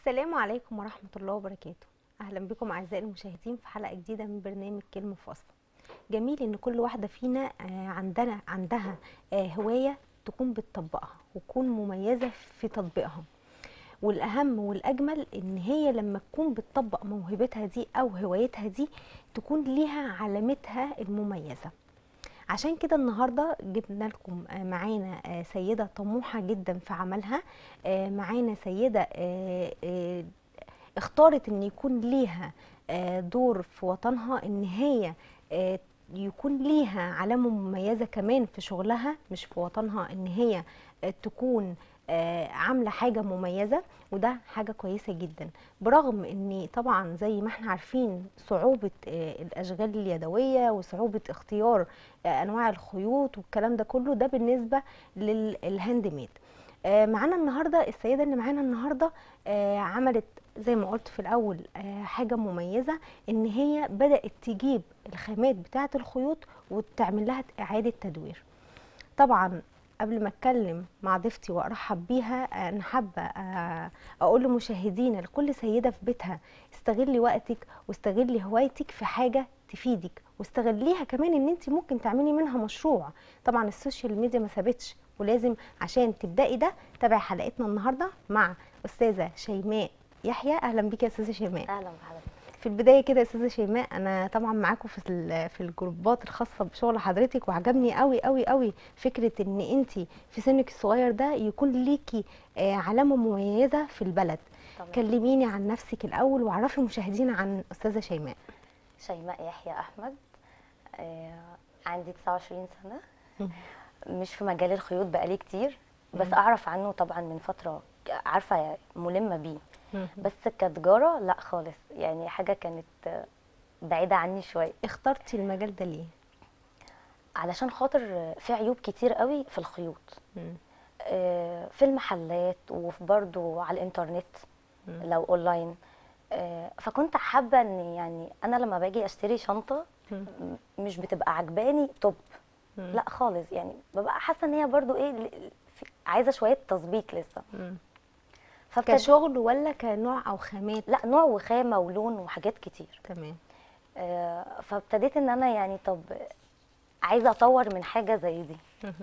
السلام عليكم ورحمة الله وبركاته أهلا بكم أعزائي المشاهدين في حلقة جديدة من برنامج كلمة في وصفة جميل إن كل واحدة فينا آه، عندنا عندها آه، هواية تكون بتطبقها وتكون مميزة في تطبيقها والأهم والأجمل إن هي لما تكون بتطبق موهبتها دي أو هوايتها دي تكون ليها علامتها المميزة عشان كده النهارده جبنا لكم آه، معانا آه، سيده طموحه جدا في عملها آه، معانا سيده آه، آه، اختارت ان يكون ليها آه، دور في وطنها ان هي آه، يكون ليها علامه مميزه كمان في شغلها مش في وطنها ان هي آه، تكون آه، عامله حاجه مميزه وده حاجه كويسه جدا برغم ان طبعا زي ما احنا عارفين صعوبه آه، الاشغال اليدويه وصعوبه اختيار آه، انواع الخيوط والكلام ده كله ده بالنسبه للهاند ميد آه، معانا النهارده السيده اللي معانا النهارده آه، عملت زي ما قلت في الاول آه، حاجه مميزه ان هي بدات تجيب الخامات بتاعه الخيوط وتعمل لها اعاده تدوير طبعا قبل ما اتكلم مع ضيفتي وارحب بيها انا حابه آه، اقول لمشاهدينا لكل سيده في بيتها استغلي وقتك واستغلي هوايتك في حاجه تفيدك واستغليها كمان ان انت ممكن تعملي منها مشروع طبعا السوشيال ميديا ما سابتش ولازم عشان تبداي ده تابعي حلقتنا النهارده مع استاذه شيماء يحيى اهلا بيكي يا استاذه شيماء اهلا بحضرتك في البدايه كده يا استاذه شيماء انا طبعا معاكم في ال- في الجروبات الخاصه بشغل حضرتك وعجبني قوي قوي قوي فكره ان انت في سنك الصغير ده يكون ليكي آه، علامه مميزه في البلد تمام. كلميني عن نفسك الاول وعرفي المشاهدين عن استاذه شيماء شيماء يحيى احمد آه عندي 29 سنه مش في مجال الخيوط بقالي كتير بس اعرف عنه طبعا من فتره عارفه ملمه بيه بس كتجاره لا خالص يعني حاجه كانت آه، بعيده عني شويه اخترتي المجال ده ليه علشان خاطر آه، في عيوب كتير قوي في الخيوط مم. آه، في المحلات وفي برضو على الانترنت لو اونلاين آه، فكنت حابه ان يعني انا لما باجي اشتري شنطه مم. م- مش بتبقى عجباني توب مم. لا خالص يعني ببقى حاسه ان هي برضو ايه ل- في- عايزه شويه تظبيط لسه مم. فابتدي كشغل ولا كنوع او خامات لا نوع وخامه ولون وحاجات كتير تمام آه، فابتديت ان انا يعني طب عايزه اطور من حاجه زي دي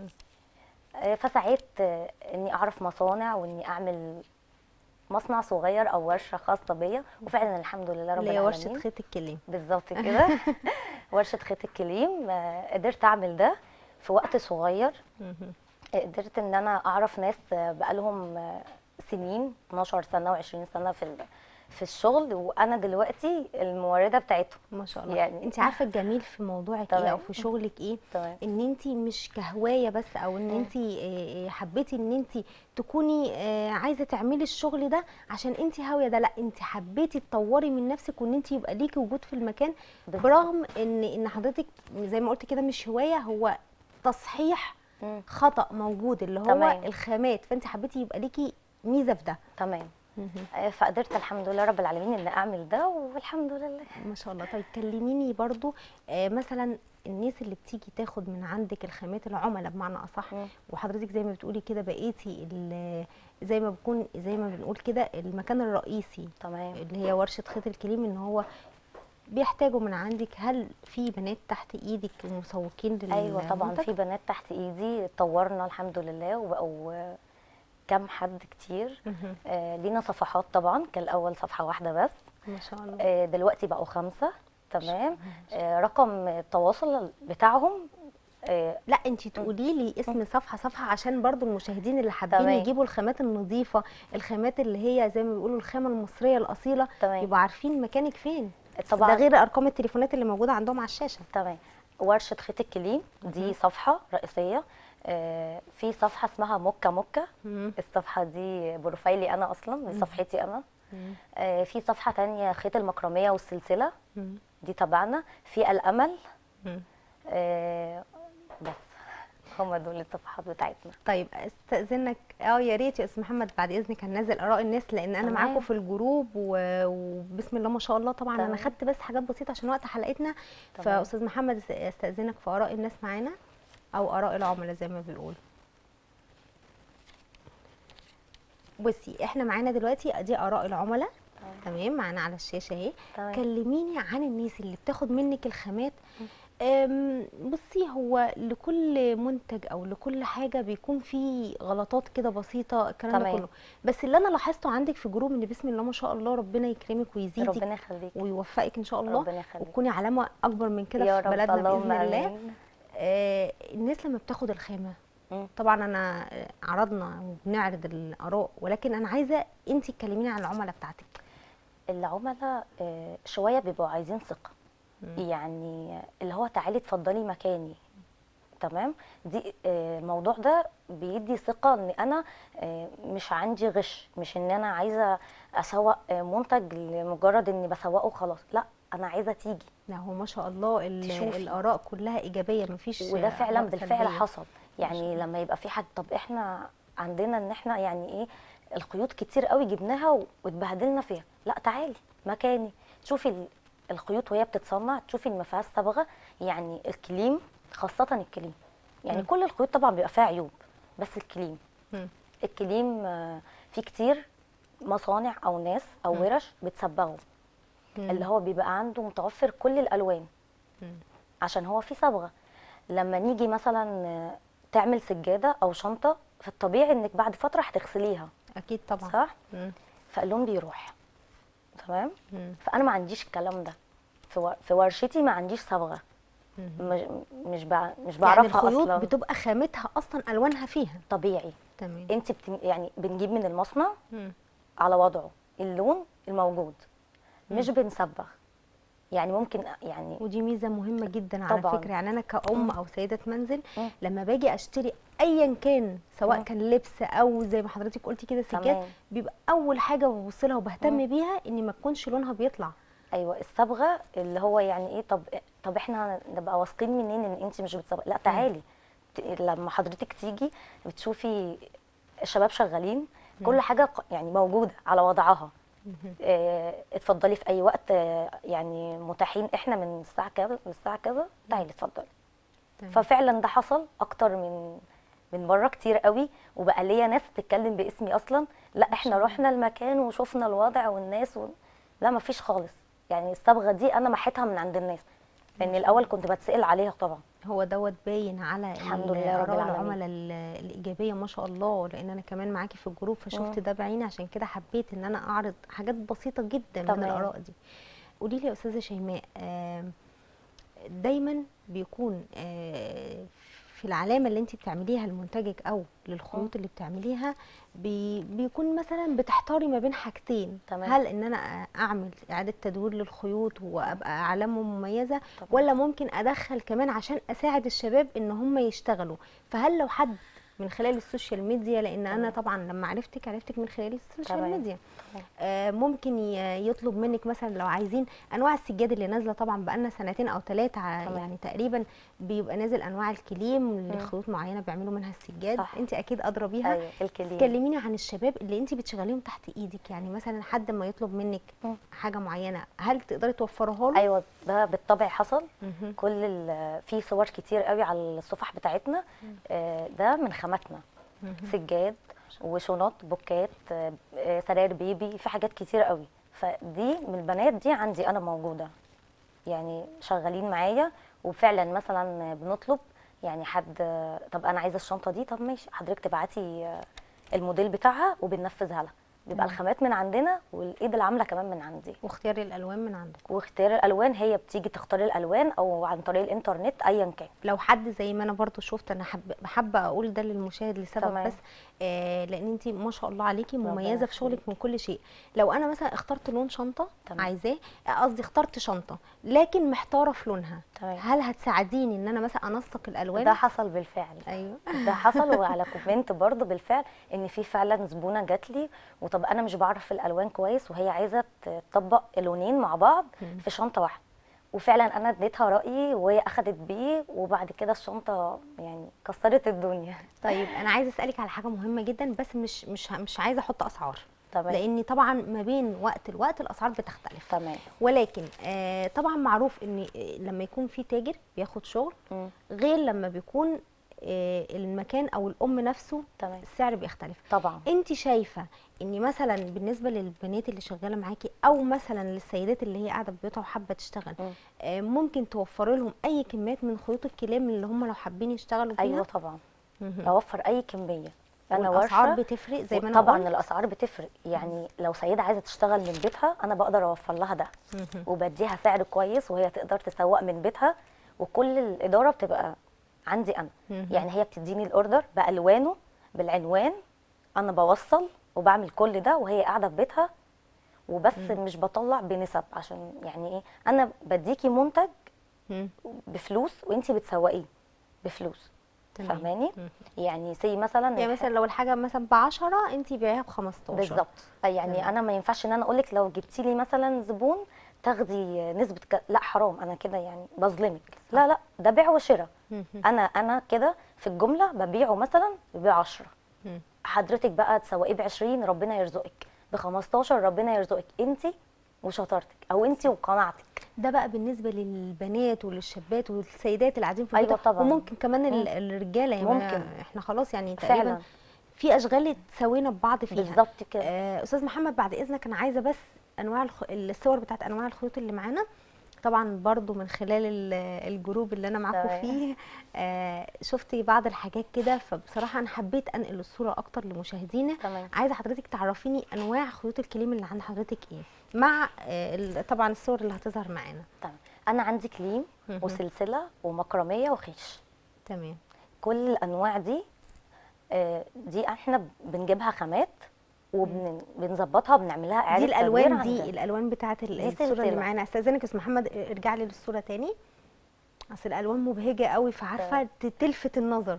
آه، فسعيت آه، اني اعرف مصانع واني اعمل مصنع صغير او ورشه خاصه بيا وفعلا الحمد لله رب اللي هي ورشه العالمين خيط الكليم بالظبط كده ورشه خيط الكليم آه، قدرت اعمل ده في وقت صغير مهم. قدرت ان انا اعرف ناس آه، بقالهم آه، سنين 12 سنه و20 سنه في ال- في الشغل وانا دلوقتي المورده بتاعتهم ما شاء الله يعني- انت عارفه الجميل في موضوعك ايه او تمام. في شغلك ايه تمام ان انت مش كهوايه بس او ان مم. انت حبيتي ان انت تكوني آه، عايزه تعملي الشغل ده عشان انت هاويه ده لا انت حبيتي تطوري من نفسك وان انت يبقى ليكي وجود في المكان بالظبط. برغم ان ان حضرتك زي ما قلت كده مش هوايه هو تصحيح مم. خطا موجود اللي هو تمام. الخامات فانت حبيتي يبقى ليكي ميزه في ده تمام آه، فقدرت الحمد لله رب العالمين ان اعمل ده والحمد لله ما شاء الله طيب كلميني برضو آه مثلا الناس اللي بتيجي تاخد من عندك الخامات العملاء بمعنى اصح مم. وحضرتك زي ما بتقولي كده بقيتي ال- زي ما بكون زي ما بنقول كده المكان الرئيسي تمام اللي هي ورشه خيط الكليم ان هو بيحتاجوا من عندك هل في بنات تحت ايدك مسوقين لل ايوه طبعا في بنات تحت ايدي اتطورنا الحمد لله وبقوا آه، كام حد كتير مهم. آه لينا صفحات طبعا كان الاول صفحه واحده بس ما شاء الله آه دلوقتي بقوا خمسه تمام آه رقم التواصل بتاعهم آه لا انت تقولي لي اسم صفحه صفحه عشان برضو المشاهدين اللي حابين تمام. يجيبوا الخامات النظيفه الخامات اللي هي زي ما بيقولوا الخامه المصريه الاصيله تمام. يبقوا عارفين مكانك فين طبعا ده غير ارقام التليفونات اللي موجوده عندهم على الشاشه تمام ورشه خيط الكليم دي صفحه رئيسيه آه في صفحه اسمها موكا موكا مم. الصفحه دي بروفايلي انا اصلا دي صفحتي انا مم. آه في صفحه تانية خيط المكرميه والسلسله مم. دي تبعنا في الامل مم. آه بس هم دول الصفحات بتاعتنا طيب استاذنك اه يا ريت يا استاذ محمد بعد اذنك هننزل اراء الناس لان انا تمام. معاكم في الجروب و- وبسم الله ما شاء الله طبعا انا تمام. خدت بس حاجات بسيطه عشان وقت حلقتنا تمام. فاستاذ محمد است- استاذنك في اراء الناس معانا او اراء العملاء زي ما بنقول بصي احنا معانا دلوقتي دي اراء العملاء تمام. تمام معانا على الشاشه اهي تمام. كلميني عن الناس اللي بتاخد منك الخامات أم، بصي هو لكل منتج او لكل حاجه بيكون في غلطات كده بسيطه الكلام ده تمام. كله بس اللي انا لاحظته عندك في جروب ان بسم الله ما شاء الله ربنا يكرمك ويزيدك ربنا يخليك ويوفقك ان شاء الله ربنا يخليك. وتكوني علامه اكبر من كده يا في رب بلدنا اللهم باذن الله امين آه الناس لما بتاخد الخامه مم. طبعا انا آه، عرضنا وبنعرض الاراء ولكن انا عايزه انت تكلميني عن العملاء بتاعتك العملاء آه، شويه بيبقوا عايزين ثقه يعني اللي هو تعالي اتفضلي مكاني تمام دي آه، الموضوع ده بيدي ثقه ان انا آه، مش عندي غش مش ان انا عايزه اسوق آه، منتج لمجرد اني بسوقه خلاص لا انا عايزه تيجي لا هو ما شاء الله ال- تشوفي. الاراء كلها ايجابيه مفيش وده فعلا آراء بالفعل سلبية. حصل يعني لما يبقى في حد طب احنا عندنا ان احنا يعني ايه الخيوط كتير قوي جبناها و- واتبهدلنا فيها لا تعالي مكاني شوفي ال- الخيوط وهي بتتصنع تشوفي ان ما فيهاش صبغه يعني الكليم خاصه الكليم يعني مم. كل الخيوط طبعا بيبقى فيها عيوب بس الكليم مم. الكليم آه، فيه كتير مصانع او ناس او مم. ورش بتصبغه مم. اللي هو بيبقى عنده متوفر كل الالوان مم. عشان هو في صبغه لما نيجي مثلا آه، تعمل سجاده او شنطه في الطبيعي انك بعد فتره هتغسليها اكيد طبعا صح مم. فاللون بيروح تمام مم. فانا ما عنديش الكلام ده في ور- في ورشتي ما عنديش صبغه مم. مش مش بع- مش يعني بعرفها الخيوط اصلا بتبقى خامتها اصلا الوانها فيها طبيعي تمام انت بتن... يعني بنجيب من المصنع مم. على وضعه اللون الموجود مش مم. بنصبغ يعني ممكن يعني ودي ميزه مهمه جدا على طبعاً. فكره يعني انا كأم مم. او سيده منزل مم. لما باجي اشتري ايا كان سواء مم. كان لبس او زي ما حضرتك قلتي كده سجاد تمام. بيبقى اول حاجه ببص لها وبهتم مم. بيها ان ما تكونش لونها بيطلع ايوه الصبغه اللي هو يعني ايه طب طب احنا نبقى واثقين منين ان انت مش بتصبغي لا تعالي ت- لما حضرتك تيجي بتشوفي الشباب شغالين كل حاجه ق- يعني موجوده على وضعها اه اتفضلي في اي وقت اه يعني متاحين احنا من الساعه كذا للساعه كذا تعالي اتفضلي تمام. ففعلا ده حصل اكتر من من بره كتير قوي وبقى ليا ناس تتكلم باسمي اصلا لا احنا رحنا المكان وشفنا الوضع والناس و... لا ما فيش خالص يعني الصبغه دي انا محيتها من عند الناس لان الاول كنت بتسال عليها طبعا هو دوت باين على الحمد ال- لله رب آراء العالمين. العملاء ال- الايجابيه ما شاء الله لان انا كمان معاكي في الجروب فشفت مم. ده بعيني عشان كده حبيت ان انا اعرض حاجات بسيطه جدا من تمام. الاراء دي قولي لي يا استاذه شيماء آم، دايما بيكون آه، في العلامه اللي انت بتعمليها لمنتجك او للخيوط اللي بتعمليها بي بيكون مثلا بتحتاري ما بين حاجتين تمام. هل ان انا اعمل اعاده تدوير للخيوط وابقى علامه مميزه طبعا. ولا ممكن ادخل كمان عشان اساعد الشباب ان هم يشتغلوا فهل لو حد من خلال السوشيال ميديا لان انا طبعا لما عرفتك عرفتك من خلال السوشيال تمام. ميديا تمام. آه ممكن ي- يطلب منك مثلا لو عايزين انواع السجاد اللي نازله طبعا بقالنا سنتين او ثلاثه تمام. يعني تقريبا بيبقى نازل انواع الكليم لخيوط معينه بيعملوا منها السجاد صح. انت اكيد ادرى بيها ايوه الكليم كلميني عن الشباب اللي انت بتشغليهم تحت ايدك يعني مثلا حد ما يطلب منك مم. حاجه معينه هل تقدري توفرها له ايوه ده بالطبع حصل مهم. كل ال- في صور كتير قوي على الصفح بتاعتنا آه، ده من خاماتنا مهم. سجاد وشنط بوكات آه، آه، سراير بيبي في حاجات كتير قوي فدي من البنات دي عندي انا موجوده يعني شغالين معايا وفعلا مثلا بنطلب يعني حد آه، طب انا عايزه الشنطه دي طب ماشي حضرتك تبعتي آه، الموديل بتاعها وبننفذها لها بيبقى مم. الخامات من عندنا والايد العامله كمان من عندي واختيار الالوان من عندك واختيار الالوان هي بتيجي تختار الالوان او عن طريق الانترنت ايا كان لو حد زي ما انا برضو شفت انا حب حابه اقول ده للمشاهد لسبب تمام. بس آه لان انت ما شاء الله عليكي ربنا مميزه في شغلك يخليك. من كل شيء لو انا مثلا اخترت لون شنطه تمام. عايزاه آه، قصدي اخترت شنطه لكن محتاره في لونها تمام. هل هتساعديني ان انا مثلا انسق الالوان ده حصل بالفعل ايوه ده حصل وعلى كومنت برضه بالفعل ان في فعلا زبونه جات لي وطب انا مش بعرف الالوان كويس وهي عايزه تطبق لونين مع بعض مم. في شنطه واحده وفعلا انا اديتها رايي وهي اخدت بيه وبعد كده الشنطه يعني كسرت الدنيا طيب انا عايزه اسالك على حاجه مهمه جدا بس مش مش مش عايزه احط اسعار تمام لان طبعا ما بين وقت الوقت الاسعار بتختلف تمام ولكن آه طبعا معروف ان آه، لما يكون في تاجر بياخد شغل مم. غير لما بيكون آه، المكان او الام نفسه تمام السعر بيختلف طبعا انت شايفه ان مثلا بالنسبه للبنات اللي شغاله معاكي او مثلا للسيدات اللي هي قاعده في بيوتها وحابه تشتغل مم. آه، ممكن توفري لهم اي كميات من خيوط الكلام اللي هم لو حابين يشتغلوا فيها ايوه طبعا مهم. اوفر اي كميه انا والاسعار ورشه بتفرق زي ما انا طبعا قلت الاسعار بتفرق يعني لو سيده عايزه تشتغل من بيتها انا بقدر اوفر لها ده مهم. وبديها سعر كويس وهي تقدر تسوق من بيتها وكل الاداره بتبقى عندي انا مهم. يعني هي بتديني الاوردر بالوانه بالعنوان انا بوصل وبعمل كل ده وهي قاعده في بيتها وبس مش بطلع بنسب عشان يعني ايه انا بديكي منتج مم. بفلوس وانتي بتسوقيه بفلوس تمام. فاهماني مم. يعني سي مثلا يعني الح- مثلا لو الحاجه مثلا ب 10 انت بيعيها ب 15 بالظبط يعني تمام. انا ما ينفعش ان انا اقول لك لو جبتي لي مثلا زبون تاخدي نسبه ك... لا حرام انا كده يعني بظلمك لا لا ده بيع وشراء مهم. انا انا كده في الجمله ببيعه مثلا ب 10 مم. حضرتك بقى تسوقيه ب 20 ربنا يرزقك ب 15 ربنا يرزقك انت وشطارتك او انت وقناعتك ده بقى بالنسبه للبنات وللشابات والسيدات اللي قاعدين في أيوة البيت طبعا. وممكن كمان ال- مم. الرجاله يعني ممكن. احنا خلاص يعني تقريبا فعلا في اشغال تساوينا ببعض فيها بالظبط كده آه، استاذ محمد بعد اذنك انا عايزه بس انواع الخ... الصور بتاعت انواع الخيوط اللي معانا طبعا برضو من خلال ال- الجروب اللي انا معاكم تمام. فيه آه شفتي بعض الحاجات كده فبصراحه انا حبيت انقل الصوره اكتر لمشاهدينا تمام عايزه حضرتك تعرفيني انواع خيوط الكليم اللي عند حضرتك ايه مع آه ال- طبعا الصور اللي هتظهر معانا تمام انا عندي كليم مهم. وسلسله ومكرميه وخيش تمام كل الانواع دي آه، دي احنا بنجيبها خامات وبنظبطها وبنعملها اعاده دي تدوير الالوان دي عند- الالوان بتاعت ال- دي الصوره اللي سلسلة. معانا استاذنك يا استاذ محمد ارجع لي للصوره تاني اصل الالوان مبهجه قوي فعارفه ت- تلفت النظر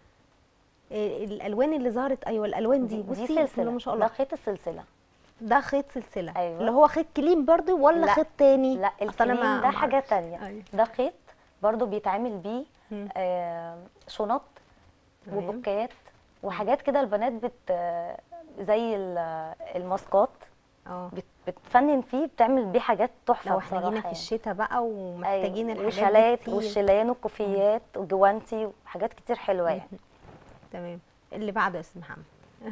إيه الالوان اللي ظهرت ايوه الالوان دي دي, بصي دي بسم الله سلسله ما شاء ده الله خيط السلسله ده خيط سلسله أيوة. اللي هو خيط كليم برضو ولا لا. خيط تاني لا أصل أنا الكليم ما- ده ما حاجه أعرفش. تانية أيوة. ده خيط برضو بيتعمل بيه مم. آه، شنط تمام. وبوكات وحاجات كده البنات بت آه، زي ال- الماسكات اه بت- بتفنن فيه بتعمل بيه حاجات تحفه لو احنا جينا بصراحة في يعني. الشتاء بقى ومحتاجين أيوة، الحاجات دي وشالات كتير. والشلان والكوفيات وجوانتي وحاجات كتير حلوه يعني تمام اللي بعده يا استاذ محمد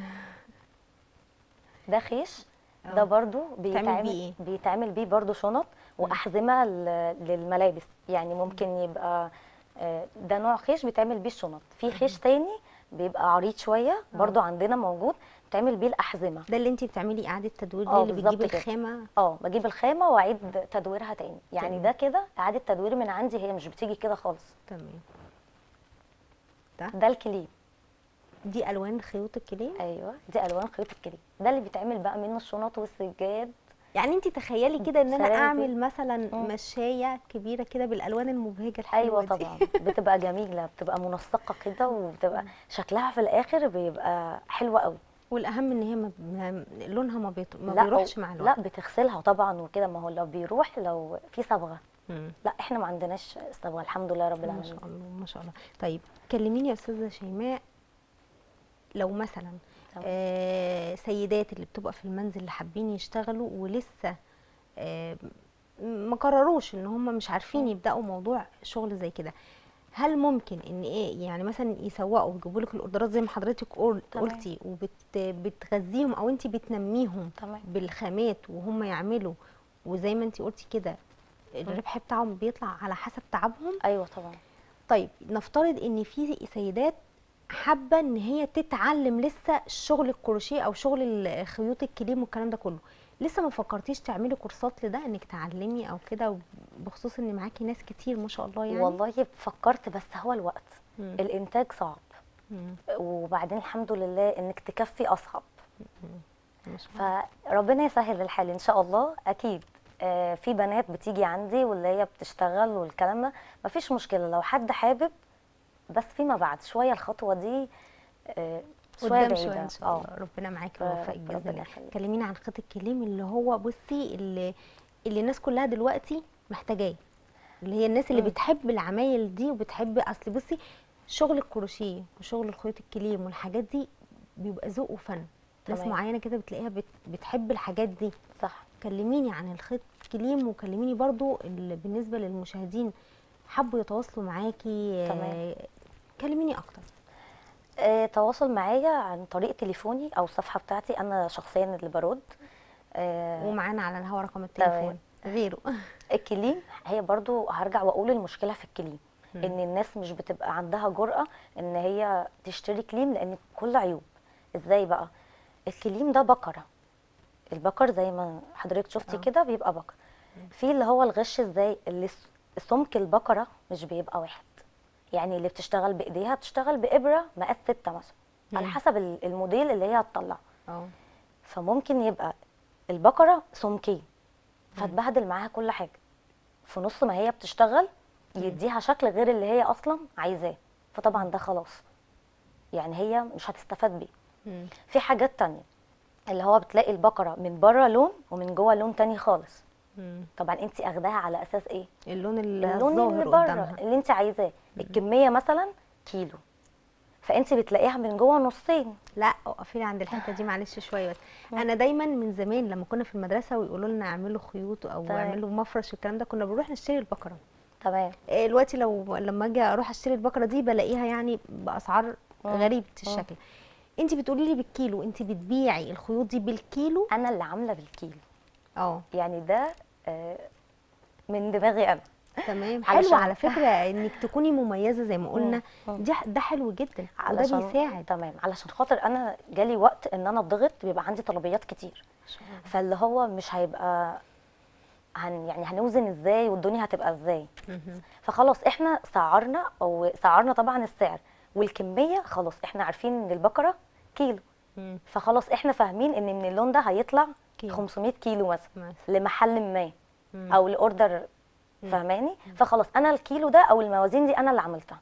ده خيش آه. ده برضو بيه بيتعمل إيه؟ بيتعمل بيه برضو شنط واحزمه ل- للملابس يعني ممكن يبقى آه، ده نوع خيش بيتعمل بيه الشنط في خيش تاني بيبقى عريض شويه برضو عندنا موجود بتعمل بيه الاحزمه ده اللي انت بتعملي اعاده تدوير آه، دي اللي بالظبط بتجيبي كده. الخامه اه بجيب الخامه واعيد تدويرها تاني يعني تمام. ده كده اعاده تدوير من عندي هي مش بتيجي كده خالص تمام ده الكليم دي الوان خيوط الكليم ايوه دي الوان خيوط الكليم ده اللي بيتعمل بقى منه الشنط والسجاد يعني انت تخيلي كده ان انا سلام اعمل مثلا مم. مشايه كبيره كده بالالوان المبهجه الحلوه ايوه دي. طبعا بتبقى جميله بتبقى منسقه كده وبتبقى شكلها في الاخر بيبقى حلو قوي والاهم ان هي ما ما لونها ما, بيط... ما لا بيروحش و- مع الوقت لا بتغسلها طبعا وكده ما هو لو بيروح لو في صبغه مم. لا احنا ما عندناش صبغه الحمد لله رب ما العالمين شاء الله ما شاء الله طيب كلميني يا استاذه شيماء لو مثلا تمام. آه سيدات اللي بتبقى في المنزل اللي حابين يشتغلوا ولسه آه ما قرروش ان هم مش عارفين يبداوا موضوع شغل زي كده هل ممكن ان ايه يعني مثلا يسوقوا ويجيبوا لك الاوردرات زي ما حضرتك قل- تمام. قلتي وبتغذيهم او انت بتنميهم تمام بالخامات وهم يعملوا وزي ما انت قلتي كده الربح بتاعهم بيطلع على حسب تعبهم ايوه طبعا طيب نفترض ان في سيدات حابه ان هي تتعلم لسه شغل الكروشيه او شغل ال- خيوط الكليم والكلام ده كله لسه ما فكرتيش تعملي كورسات لده انك تعلمي او كده بخصوص ان معاكي ناس كتير ما شاء الله يعني والله فكرت بس هو الوقت مم. الانتاج صعب مم. وبعدين الحمد لله انك تكفي اصعب ما شاء الله. فربنا يسهل الحال ان شاء الله اكيد آه، في بنات بتيجي عندي واللي هي بتشتغل والكلام ده مفيش مشكله لو حد حابب بس فيما بعد شويه الخطوه دي آه، شويه قدام بعيده شويه ان شاء آه. الله ربنا معاكي ف- ويوفقك باذن ربنا الله يخليك. كلميني عن خيط الكليم اللي هو بصي اللي اللي الناس كلها دلوقتي محتاجاه اللي هي الناس اللي مم. بتحب العمايل دي وبتحب اصل بصي شغل الكروشيه وشغل الخيوط الكليم والحاجات دي بيبقى ذوق وفن ناس تمام. معينه كده بتلاقيها بت بتحب الحاجات دي صح كلميني عن الخيط الكليم وكلميني برضو اللي بالنسبه للمشاهدين حبوا يتواصلوا معاكي تمام. آه، كلميني اكتر آه، تواصل معايا عن طريق تليفوني او الصفحه بتاعتي انا شخصيا اللي برد آه، ومعانا على الهوا رقم التليفون غيره الكليم هي برضو هرجع واقول المشكله في الكليم ان الناس مش بتبقى عندها جرأة ان هي تشتري كليم لان كل عيوب ازاي بقى الكليم ده بقرة البقر زي ما حضرتك شفتي آه. كده بيبقى بقر في اللي هو الغش ازاي اللي س- سمك البقرة مش بيبقى واحد يعني اللي بتشتغل بايديها بتشتغل بإبرة مقاس ستة مثلا على مم. حسب ال- الموديل اللي هي هتطلعه اه فممكن يبقى البقرة سمكية فتبهدل معاها كل حاجة في نص ما هي بتشتغل يديها شكل غير اللي هي أصلا عايزاه فطبعا ده خلاص يعني هي مش هتستفاد بيه مم. في حاجات تانية اللي هو بتلاقي البقرة من بره لون ومن جوه لون تاني خالص مم. طبعا انت اخداها على اساس ايه اللون اللي اللون اللي الظاهر بره قدامها اللي انت عايزاه الكمية مثلا كيلو فانت بتلاقيها من جوه نصين لا اقفي لي عند الحته دي معلش شويه بس انا دايما من زمان لما كنا في المدرسه ويقولوا لنا اعملوا خيوط او تمام. اعملوا مفرش والكلام ده كنا بنروح نشتري البقره تمام إيه دلوقتي لو لما اجي اروح اشتري البقره دي بلاقيها يعني باسعار مم. غريبه مم. الشكل انت بتقولي لي بالكيلو انت بتبيعي الخيوط دي بالكيلو انا اللي عامله بالكيلو اه يعني ده آه، من دماغي انا تمام علشان- حلو على فكره انك تكوني مميزه زي ما قلنا مم. دي ده حلو جدا وده علشان بيساعد تمام علشان خاطر انا جالي وقت ان انا اتضغط بيبقى عندي طلبيات كتير فاللي هو مش هيبقى هن يعني هنوزن ازاي والدنيا هتبقى ازاي مهم. فخلاص احنا سعرنا او سعرنا طبعا السعر والكميه خلاص احنا عارفين ان البقره كيلو مم. فخلاص احنا فاهمين ان من اللون ده هيطلع كيلو. 500 كيلو مثلا مثلا. لمحل ما مم. او لاوردر فاهماني فخلاص انا الكيلو ده او الموازين دي انا اللي عملتها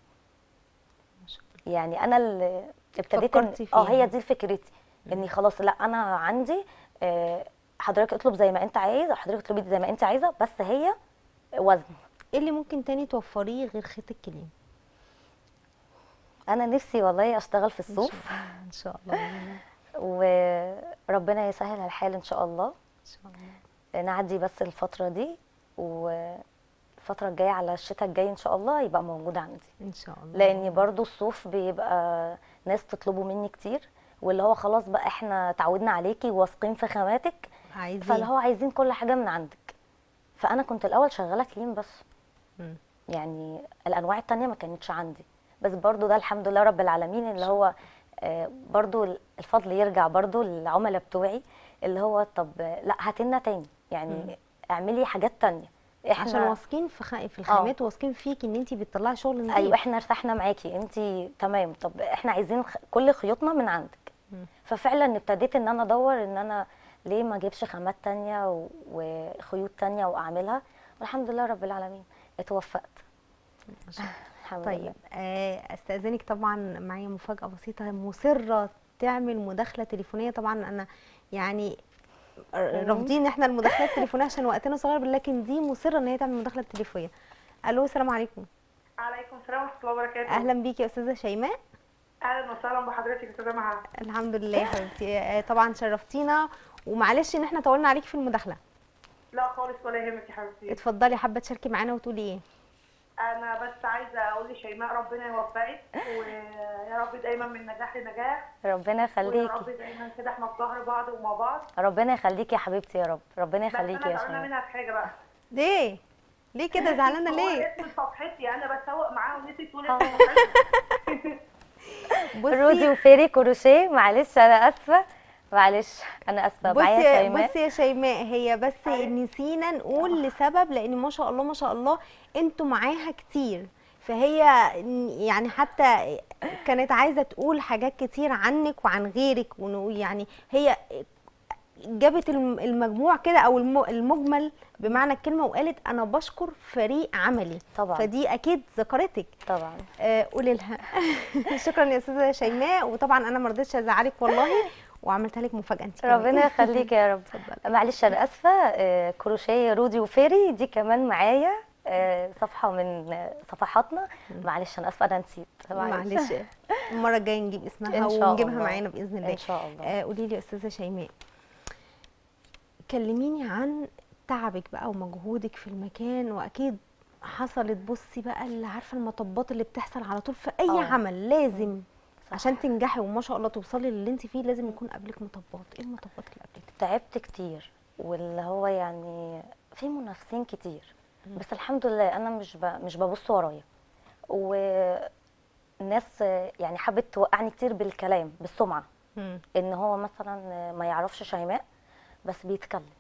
ما شاء الله. يعني انا اللي ابتديت إن- فكرتي اه فيها. هي دي فكرتي اني خلاص لا انا عندي آه، حضرتك اطلب زي ما انت عايز او حضرتك اطلبي زي ما انت عايزه بس هي وزن ايه اللي ممكن تاني توفريه غير خيط الكليم انا نفسي والله اشتغل في الصوف ان شاء الله ان وربنا يسهل الحال ان شاء الله شاء الله نعدي بس الفتره دي والفتره الجايه على الشتاء الجاي ان شاء الله يبقى موجود عندي ان شاء الله لان برضو الصوف بيبقى ناس تطلبه مني كتير واللي هو خلاص بقى احنا تعودنا عليكي واثقين في خاماتك عايزين فاللي هو عايزين كل حاجه من عندك فانا كنت الاول شغاله كليم بس مم. يعني الانواع التانية ما كانتش عندي بس برضو ده الحمد لله رب العالمين اللي هو آه، برضو الفضل يرجع برضو للعملاء بتوعي اللي هو طب آه، لا هاتلنا تاني يعني اعملي حاجات تانية احنا عشان واثقين في خ... في الخامات واثقين فيك ان انت بتطلعي شغل نظيف ايوه احنا ارتحنا معاكي انت تمام طب احنا عايزين خ- كل خيوطنا من عندك مم. ففعلا ابتديت ان انا ادور ان انا ليه ما اجيبش خامات تانية و- وخيوط تانية واعملها والحمد لله رب العالمين اتوفقت ما شاء الله. الحمد طيب لله آه، استاذنك طبعا معايا مفاجاه بسيطه مصره تعمل مداخله تليفونيه طبعا انا يعني رافضين ان احنا المداخلات التليفونيه عشان وقتنا صغير لكن دي مصره ان هي تعمل مداخله تليفونيه الو السلام عليكم عليكم السلام ورحمة الله وبركاته اهلا بيكي يا استاذه شيماء أهلا وسهلا بحضرتك يا أستاذة مها الحمد لله يا حبيبتي آه، طبعا شرفتينا ومعلش ان احنا طولنا عليكي في المداخله لا خالص ولا يهمك يا حبيبتي اتفضلي حابه تشاركي معانا وتقولي ايه أنا بس عايزة أقول لشيماء ربنا يوفقك ويا رب دايما من نجاح لنجاح ربنا ويا يخليكي رب دايما كده احنا في ظهر بعض ومع بعض ربنا يخليكي يا حبيبتي يا رب ربنا بس يخليكي أنا يا زعلانة شيماء منها في حاجة بقى ليه ليه كده زعلانه هو ليه اسم صفحتي أنا بسوق معاها ونسيت تقول آه. اسم صفحتي رودي وفيري كروشيه معلش انا اسفه معلش انا اسفه بصي معايا يا- شيماء بصي يا شيماء هي بس نسينا نقول لسبب لان ما شاء الله ما شاء الله انتوا معاها كتير فهي يعني حتى كانت عايزه تقول حاجات كتير عنك وعن غيرك ونقول يعني هي جابت الم- المجموع كده او الم- المجمل بمعنى الكلمه وقالت انا بشكر فريق عملي طبعا. فدي اكيد ذكرتك طبعا آه، قولي لها شكرا يا استاذه شيماء وطبعا انا ما رضيتش ازعلك والله وعملتها لك مفاجاه انت كمان. ربنا يخليكي يا رب معلش انا اسفه آه، كروشيه رودي وفيري دي كمان معايا آه، صفحه من آه، صفحاتنا معلش انا اسفه انا نسيت معلش المره الجايه نجيب اسمها إن شاء ونجيبها الله. معانا باذن الله ان شاء الله آه، قولي لي يا استاذه شيماء كلميني عن تعبك بقى ومجهودك في المكان واكيد حصلت بصي بقى اللي عارفه المطبات اللي بتحصل على طول في اي آه. عمل لازم صح. عشان تنجحي وما شاء الله توصلي للي انت فيه لازم يكون قبلك مطبات ايه المطبات اللي قبلك تعبت كتير واللي هو يعني في منافسين كتير بس الحمد لله انا مش ب... مش ببص ورايا والناس يعني حبت توقعني كتير بالكلام بالسمعه ان هو مثلا ما يعرفش شيماء بس بيتكلم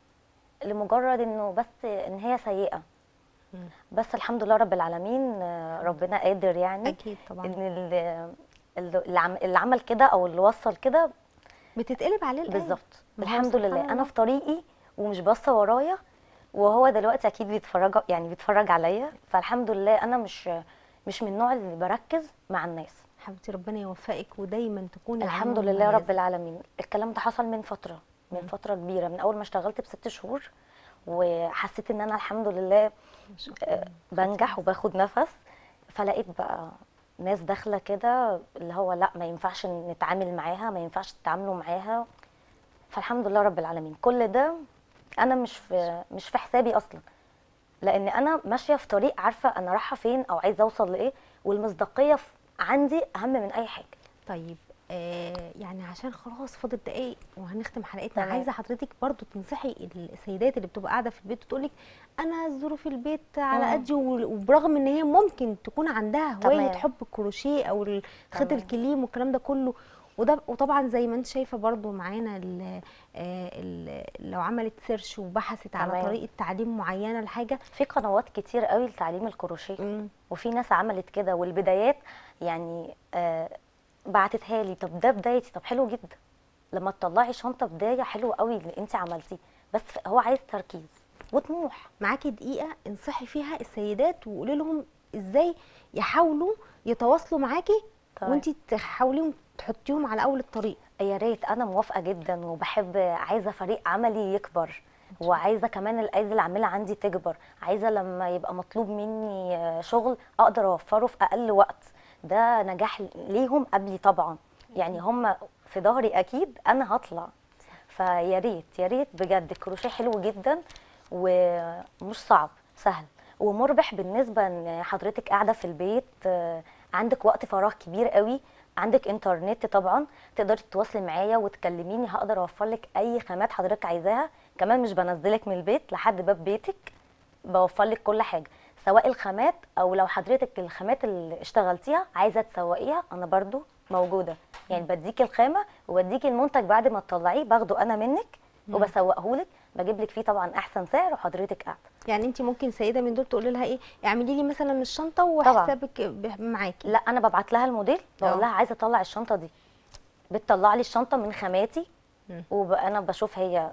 لمجرد انه بس ان هي سيئه مم. بس الحمد لله رب العالمين ربنا قادر يعني اكيد طبعا ان ال- ال- اللي عم- اللي عمل كده او اللي وصل كده بتتقلب عليه الآية. بالظبط ما هو الحمد سبحان لله الله. انا في طريقي ومش باصه ورايا وهو دلوقتي اكيد بيتفرج يعني بيتفرج عليا فالحمد لله انا مش مش من النوع اللي بركز مع الناس حبيبتي ربنا يوفقك ودايما تكوني الحمد عامة لله رب مميزة. العالمين الكلام ده حصل من فتره من فتره كبيره من اول ما اشتغلت بست شهور وحسيت ان انا الحمد لله ما شاء آه، الله. بنجح وباخد نفس فلقيت بقى ناس داخله كده اللي هو لا ما ينفعش نتعامل معاها ما ينفعش تتعاملوا معاها فالحمد لله رب العالمين كل ده انا مش في مش في حسابي اصلا لان انا ماشيه في طريق عارفه انا رايحه فين او عايزه اوصل لايه والمصداقيه في- عندي اهم من اي حاجه طيب آه يعني عشان خلاص فاضل دقايق وهنختم حلقتنا تمام. عايزه حضرتك برضو تنصحي السيدات اللي بتبقى قاعده في البيت وتقول لك انا ظروف البيت على مم. قدي و- وبرغم ان هي ممكن تكون عندها هوايه تمام. حب الكروشيه او ال- خيط تمام. الكليم والكلام ده كله وده وطبعا زي ما انت شايفه برضو معانا ال- آه، ال- لو عملت سيرش وبحثت على تمام. طريقه تعليم معينه لحاجه في قنوات كتير قوي لتعليم الكروشيه مم. وفي ناس عملت كده والبدايات يعني آه بعتتها لي طب ده بدايتي طب حلو جدا لما تطلعي شنطه بدايه حلوه قوي اللي انت عملتيه بس هو عايز تركيز وطموح معاكي دقيقة انصحي فيها السيدات وقولي لهم ازاي يحاولوا يتواصلوا معاكي تمام. وانتي تحاوليهم تحطيهم على اول الطريق يا ريت انا موافقه جدا وبحب عايزه فريق عملي يكبر وعايزه كمان الايدي العامله عندي تكبر عايزه لما يبقى مطلوب مني آه، شغل اقدر اوفره في اقل وقت ده نجاح ليهم قبلي طبعا يعني هم في ظهري اكيد انا هطلع فيا ريت يا ريت بجد الكروشيه حلو جدا ومش صعب سهل ومربح بالنسبه ان حضرتك قاعده في البيت آه، عندك وقت فراغ كبير قوي عندك انترنت طبعا تقدري تتواصلي معايا وتكلميني هقدر اوفر لك اي خامات حضرتك عايزاها كمان مش بنزلك من البيت لحد باب بيتك بوفر لك كل حاجه سواء الخامات او لو حضرتك الخامات اللي اشتغلتيها عايزه تسوقيها انا برضو موجوده يعني بديكي الخامه وبديكي المنتج بعد ما تطلعيه باخده انا منك وبسوقه لك بجيب لك فيه طبعا احسن سعر وحضرتك قاعده يعني انتي ممكن سيدة من دول تقولي لها ايه اعملي لي مثلا الشنطة طبعا. وحسابك ب- معاكي لا انا ببعت لها الموديل اه. بقول لها عايزه اطلع الشنطه دي بتطلع لي الشنطه من خاماتي مم. وانا بشوف هي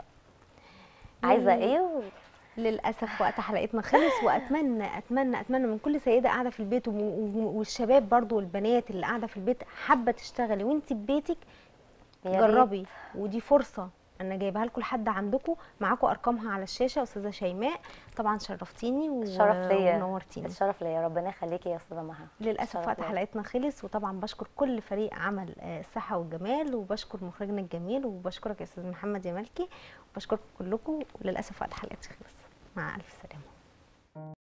عايزه مم. ايه و... للاسف وقت حلقتنا خلص واتمنى اتمنى اتمنى من كل سيده قاعده في البيت وم- وم- والشباب برضو والبنات اللي قاعده في البيت حابه تشتغلي وانت ببيتك يا ريت. جربي ودي فرصه انا جايبها لكم لحد عندكم معاكم ارقامها على الشاشه استاذه شيماء طبعا شرفتيني و- الشرف ليا ونورتيني الشرف ليا ربنا يخليكي يا استاذه مها للاسف الشرف وقت ليا. حلقتنا خلص وطبعا بشكر كل فريق عمل آه، الصحه والجمال وبشكر مخرجنا الجميل وبشكرك يا استاذ محمد يا مالكي وبشكركم كلكم وللاسف وقت حلقتي خلص مع الف سلامه